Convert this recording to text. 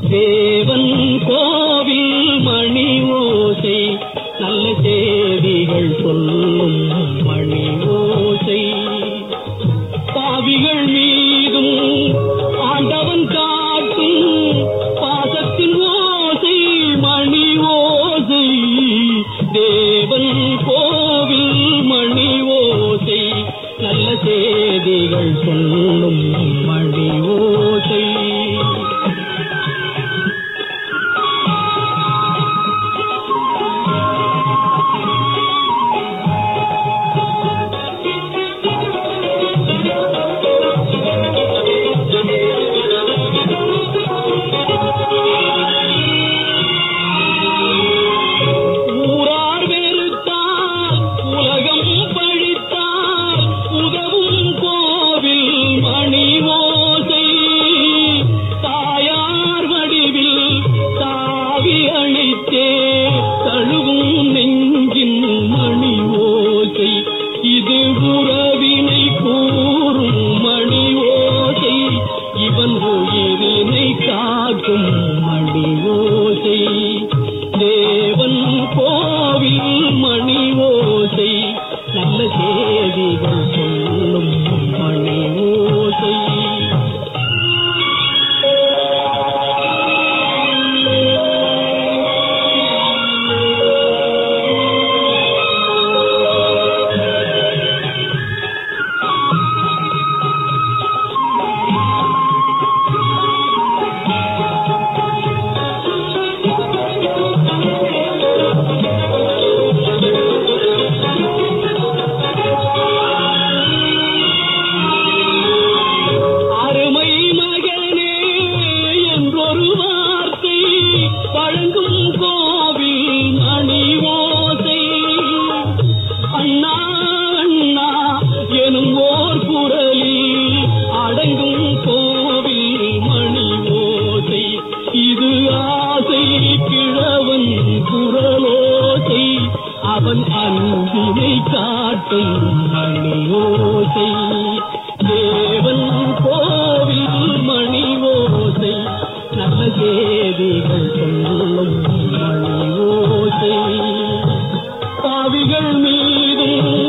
தேவன் கோவில் மணி ஓசை நல்ல செய்திகள் சொல்லும் மணி ஓசை பாவிகள் மீதும் ஆண்டவன் காட்டும் பாசத்தின் ஓசை மணி ஓசை தேவன் கோவில் மணி ஓசை நல்ல செய்திகள் சொல்லும் மணி ஓசை ஊரார் வெறுத்தால் உலகம் பழித்தால் உதவும் கோவில் மணி ஓசை தாயார் வடிவில் தாவி அழைத்தே தழுவும் நெஞ்சின் மணி ஓசை இது உறவினை கூறும் மணி ஓசை இவன் உயிரினை காக்கும் மணி ஓசை தேவன் கோவில் மணி ஓசை நல்ல செய்திகள் சொல்லும் மணி ஓசை அருமை மகனே என்றொரு வார்த்தை வழங்கும் கோவில் மணி ஓசை அண்ணா அண்ணா எனும் ஓர் குரலில் அடங்கும் கோவில் மணி ஓசை இது ஆசை கிழவன் குரலோசை அவன் அன்பினை காட்டும் மணி ஓசை தேவன் கோவில் மணி ஓசை நல்ல செய்திகள் சொல்லும் மணி ஓசை பாவிகள் மீதும்